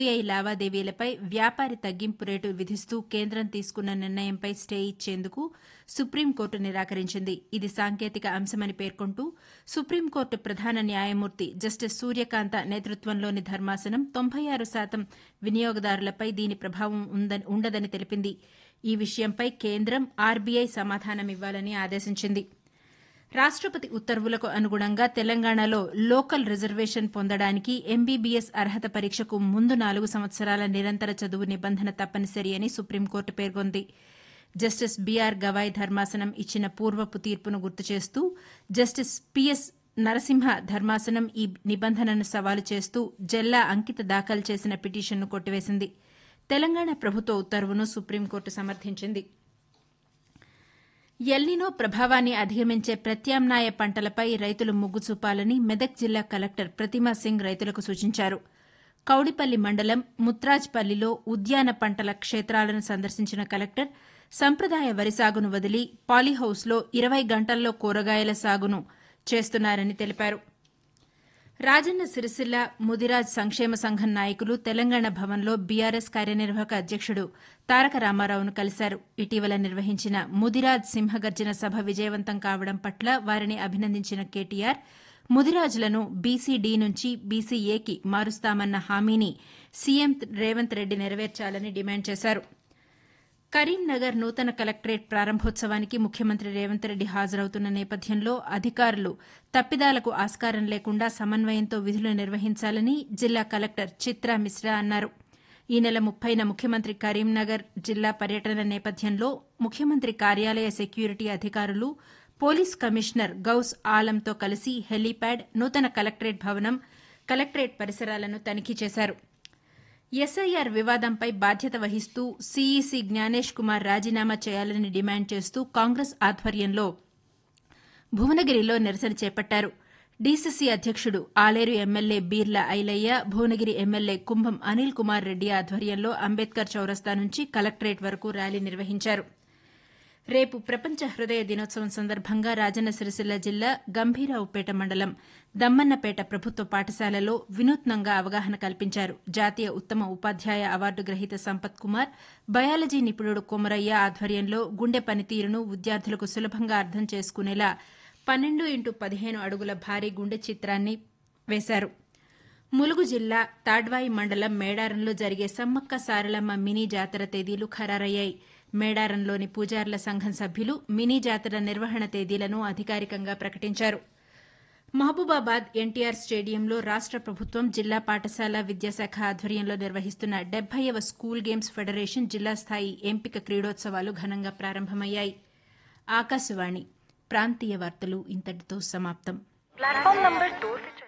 UPI లావాదేవీలపై వ్యాపారి తగ్గింపు rate విధిస్తూ కేంద్రం తీసుకున్న నిర్ణయంపై స్టే ఇచ్చేందుకు సుప్రీంకోర్టు నిరాకరించింది ఇది సాంకేతిక అంశమని పేర్కొంటూ సుప్రీంకోర్టు ప్రధాన న్యాయమూర్తి జస్టిస్ సూర్యకాంత నేతృత్వంలోని ధర్మాసనం తొంభై ఆరు శాతం వినియోగదారులపై దీని ప్రభావం ఉండదని తెలిపింది ఈ విషయంపై కేంద్రం ఆర్బీఐ సమాధానమివ్వాలని ఆదేశించింది రాష్టపతి ఉత్తర్వులకు అనుగుణంగా తెలంగాణలో లోకల్ రిజర్వేషన్ పొందడానికి ఎంబీబీఎస్ అర్హత పరీక్షకు ముందు నాలుగు సంవత్సరాల నిరంతర చదువు నిబంధన తప్పనిసరి అని సుప్రీంకోర్టు పేర్కొంది జస్టిస్ బీఆర్ గవాయ్ ధర్మాసనం ఇచ్చిన పూర్వపు తీర్పును గుర్తు చేస్తూ జస్టిస్ పీఎస్ నరసింహ ధర్మాసనం ఈ నిబంధనను సవాలు చేస్తూ జల్లా అంకిత దాఖలు చేసిన పిటిషన్ను కొట్టివేసింది తెలంగాణ ప్రభుత్వ ఉత్తర్వును సుప్రీంకోర్టు సమర్థించింది ఎల్నినో ప్రభావాన్ని అధిగమించే ప్రత్యామ్నాయ పంటలపై రైతులు మొగ్గు చూపాలని మెదక్ జిల్లా కలెక్టర్ ప్రతిమా సింగ్ రైతులకు సూచించారు కౌడిపల్లి మండలం ముత్రాజ్పల్లిలో ఉద్యాన పంటల క్షేత్రాలను సందర్శించిన కలెక్టర్ సంప్రదాయ వరి సాగును వదిలి పాలీహౌస్లో ఇరవై గంటల్లో కూరగాయల సాగును చేస్తున్నారని తెలిపారు రాజన్న సిరిసిల్ల ముదిరాజ్ సంక్షేమ సంఘం నాయకులు తెలంగాణ భవన్లో బీఆర్ఎస్ కార్యనిర్వాహక అధ్యకుడు తారక రామారావును కలిశారు ఇటీవల నిర్వహించిన ముదిరాజ్ సింహగర్జన సభ విజయవంతం కావడం పట్ల వారిని అభినందించిన కేటీఆర్ ముదిరాజులను బీసీడీ నుంచి బీసీఏకి మారుస్తామన్న హామీని సీఎం రేవంత్ రెడ్డి నెరవేర్చాలని డిమాండ్ చేశారు కరీంనగర్ నూతన కలెక్టరేట్ ప్రారంభోత్సవానికి ముఖ్యమంత్రి రేవంత్ రెడ్డి హాజరవుతున్న నేపథ్యంలో అధికారులు తప్పిదాలకు ఆస్కారం లేకుండా సమన్వయంతో విధులు నిర్వహించాలని జిల్లా కలెక్టర్ చిత్రా మిశ్రా అన్నారు ఈ నెల ముప్పైన ముఖ్యమంత్రి కరీంనగర్ జిల్లా పర్యటన నేపథ్యంలో ముఖ్యమంత్రి కార్యాలయ సెక్యూరిటీ అధికారులు పోలీస్ కమిషనర్ గౌస్ ఆలంతో కలిసి హెలీప్యాడ్ నూతన కలెక్టరేట్ భవనం కలెక్టరేట్ పరిసరాలను తనిఖీ చేశారు ఎస్ఐఆర్ వివాదంపై బాధ్యత వహిస్తూ సీఈసీ జ్ఞానేష్ కుమార్ రాజీనామా చేయాలని డిమాండ్ చేస్తూ కాంగ్రెస్ ఆధ్వర్యంలో భువనగిరిలో నిరసన చేపట్టారు డీసీసీ అధ్యకుడు ఆలేరు ఎమ్మెల్యే బీర్ల ఐలయ్య భువనగిరి ఎమ్మెల్యే కుంభం అనిల్ కుమార్ రెడ్డి ఆధ్వర్యంలో అంబేద్కర్ చౌరస్తా నుంచి కలెక్టరేట్ వరకు ర్యాలీ నిర్వహించారు రేపు ప్రపంచ హృదయ దినోత్సవం సందర్భంగా రాజన్న సిరిసిల్ల జిల్లా గంభీరావుపేట మండలం దమ్మన్నపేట ప్రభుత్వ పాఠశాలలో వినూత్నంగా అవగాహన కల్పించారు జాతీయ ఉత్తమ ఉపాధ్యాయ అవార్డు గ్రహీత సంపత్ కుమార్ బయాలజీ నిపుణుడు కొమరయ్య ఆధ్వర్యంలో గుండె పనితీరును విద్యార్థులకు సులభంగా అర్థం చేసుకునేలా పన్నెండు ఇంటూ పదిహేను అడుగుల భారీ గుండె చిత్రాన్ని వేశారు ములుగు జిల్లా తాడ్వాయి మండలం మేడారంలో జరిగే సమ్మక్క సారలమ్మ మినీ జాతర తేదీలు ఖరారయ్యాయి మేడారంలోని పూజార్ల సంఘం సభ్యులు మినీ జాతర నిర్వహణ తేదీలను అధికారికంగా ప్రకటించారు మహబూబాబాద్ ఎన్టీఆర్ స్టేడియంలో రాష్ట ప్రభుత్వం జిల్లా పాఠశాల విద్యాశాఖ ఆధ్వర్యంలో నిర్వహిస్తున్న డెబ్బైవ స్కూల్ గేమ్స్ ఫెడరేషన్ జిల్లా స్థాయి ఎంపిక క్రీడోత్సవాలు ఘనంగా ప్రారంభమయ్యాయి ఆకాశవాణి ప్రాంతీయ వార్తలు ఇంతటితో సమాప్తం प्लेटफॉर्म नंबर दो से